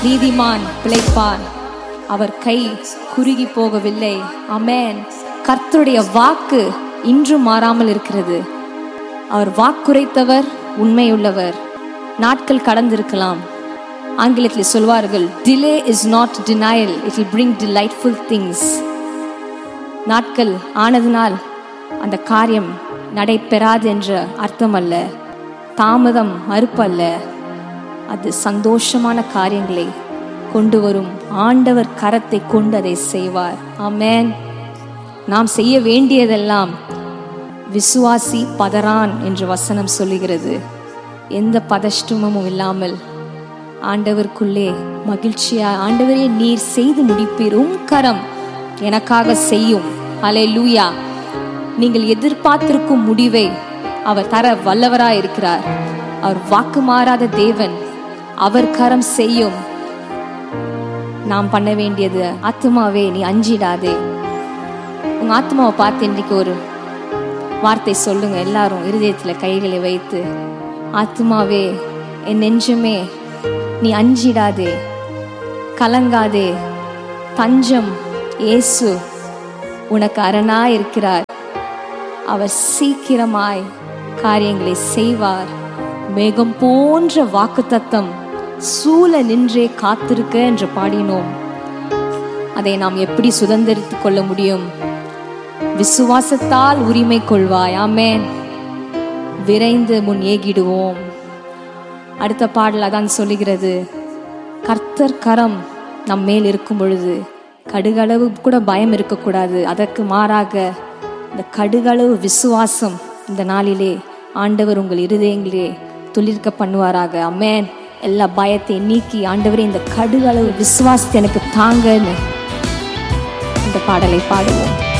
நீதிமான் பிழைப்பான் அவர் கை குறுகி போகவில்லை அமேன் கர்த்தருடைய வாக்கு இன்றும் மாறாமல் இருக்கிறது அவர் வாக்குரைத்தவர் உண்மையுள்ளவர் நாட்கள் கடந்திருக்கலாம் ஆங்கிலத்தில் சொல்வார்கள் delay is not denial it will bring delightful things நாட்கள் ஆனதினால் அந்த காரியம் நடைபெறாது என்ற அர்த்தம் அல்ல தாமதம் மறுப்பல்ல அது சந்தோஷமான காரியங்களை கொண்டு வரும் ஆண்டவர் கரத்தை கொண்டு அதை செய்வார் ஆமென் நாம் செய்ய வேண்டியதெல்லாம் விசுவாசி பதறான் என்று வசனம் சொல்லுகிறது எந்த பதஷ்டமும் இல்லாமல் ஆண்டவருக்குள்ளே மகிழ்ச்சியா ஆண்டவரே நீர் செய்து முடிப்பீர் உம் கரம் எனக்காக செய்யும் அலே லூயா நீங்கள் எதிர்பார்த்திருக்கும் முடிவை அவர் தர வல்லவராய் இருக்கிறார் அவர் வாக்கு மாறாத தேவன் அவர் கரம் செய்யும் நாம் பண்ண வேண்டியது ஆத்மாவே நீ அஞ்சிடாதே உங்க ஆத்மாவை பார்த்து இன்றைக்கு ஒரு வார்த்தை சொல்லுங்க எல்லாரும் இருதயத்துல கைகளை வைத்து ஆத்மாவே என் நெஞ்சமே நீ அஞ்சிடாதே கலங்காதே தஞ்சம் இயேசு உனக்கு அரணா இருக்கிறார் அவர் சீக்கிரமாய் காரியங்களை செய்வார் மேகம் போன்ற வாக்குத்தத்தம் சூழ நின்றே காத்திருக்க என்று பாடினோம் அதை நாம் எப்படி சுதந்திரித்துக் கொள்ள முடியும் விசுவாசத்தால் உரிமை கொள்வாய் ஆமென் விரைந்து முன் ஏகிடுவோம் அடுத்த பாடல் அதான் சொல்லுகிறது கர்த்தர் கரம் நம் மேல் இருக்கும் பொழுது கடுகளவு கூட பயம் இருக்கக்கூடாது அதற்கு மாறாக இந்த கடுகளவு விசுவாசம் இந்த நாளிலே ஆண்டவர் உங்கள் இருதயங்களே துளிர்க்க பண்ணுவாராக அம்மேன் எல்லா பயத்தை நீக்கி ஆண்டவரே இந்த கடுகளவு விசுவாசத்தை எனக்கு தாங்கன்னு இந்த பாடலை பாடுவோம்